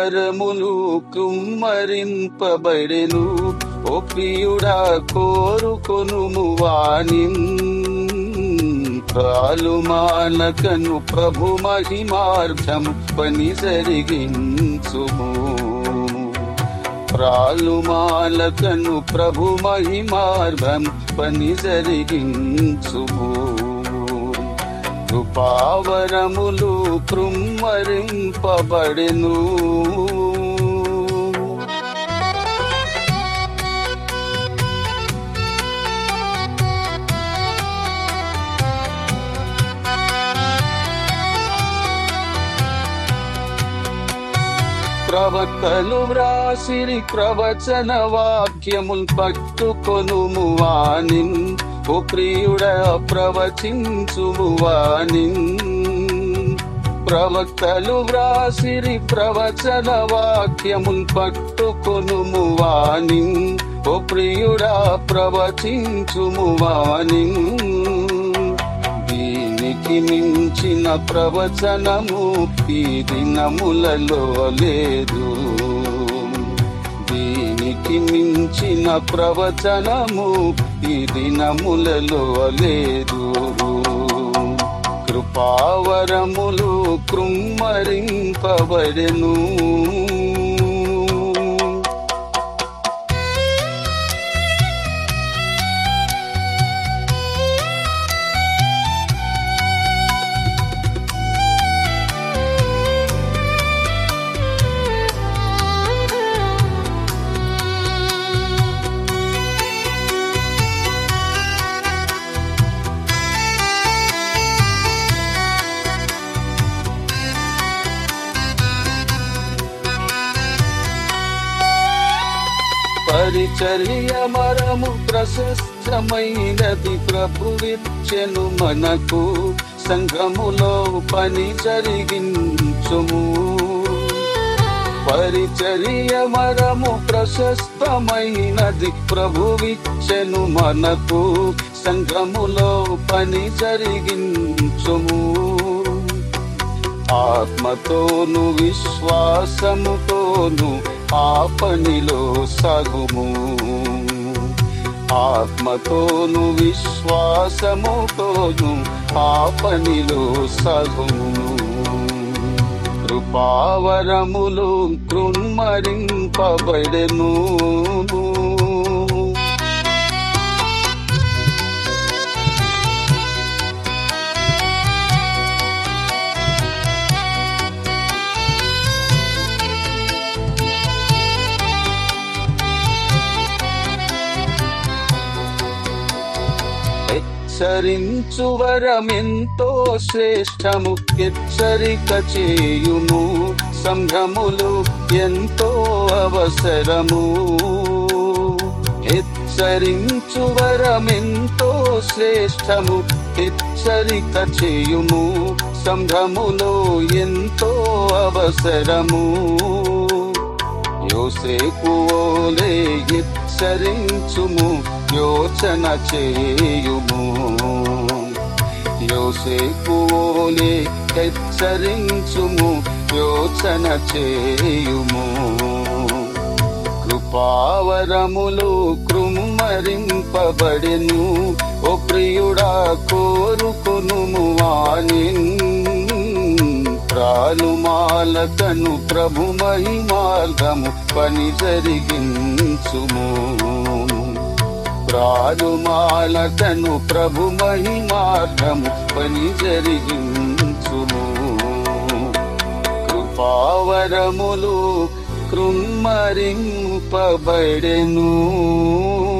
కృపావరములు కుమ్మరింపబడెను ఓ ప్రియుడా కోరుకొనుము వాణి కాలు మానకను ప్రభు మహిమార్థం పని జరిగించుము ప్రాలు మాలకను ప్రభు మహిమార్గం పని జరిగించుము కృపావరములు కృమ్మరింపబడెను ప్రవక్తలు వ్రాసిరి ప్రవచన వాక్యముల్ పట్టుకొనుము వానిన్ ఓ ప్రియుడ ప్రవచించుము వానిన్ ప్రవక్తలు వ్రాసిరి ప్రవచన వాక్యముల్ పట్టుకొనుము వానిన్ ఓ ప్రియుడా ప్రవచించుము వానిన్ దీనికి మించిన ప్రవచనము ఈ దినములలో లేదు దీనికి మించిన ప్రవచనము ఈ దినములలో లేదు కృపావరములు కృమ్మరింపబడెను పరిచర్య మరము ప్రశస్తమైనది ప్రభువిచ్చెను మనకు సంఘములో పని జరిగించుము పరిచర్య మరము ప్రశస్తమైనది ప్రభువిచ్చెను మనకు సంఘములో పని జరిగించుము ఆత్మతోను విశ్వాసముతోను ఆ పనిలో సగుము ఆత్మతోను విశ్వాసముతోను ఆ పనిలో సగుము కృపావరములు కృన్మరింపబడెను హెచ్చరించు వరమెంతో శ్రేష్టము హెచ్చరిక చేయుము సంఘములు ఎంతో అవసరము హెచ్చరించు వరమెంతో శ్రేష్టము హెచ్చరిక చేయుము సంఘములో ఎంతో అవసరము యోసేపు ఓలే హెచ్చరించుము యోచన చేయుము యోసేపు ఓలే హెచ్చరించుము యోచన చేయుము కృపావరములు కృమ్మరింపబడెను ఓ ప్రియుడా కోరుకొనుము వాణిన్ ప్రాలు మాలకను ప్రభు మహిమార్గము పని జరిగించుము ప్రాలు మాలకను ప్రభు మహిమార్గము పని జరిగించుము కృపావరములు కృమ్మరింపబడెను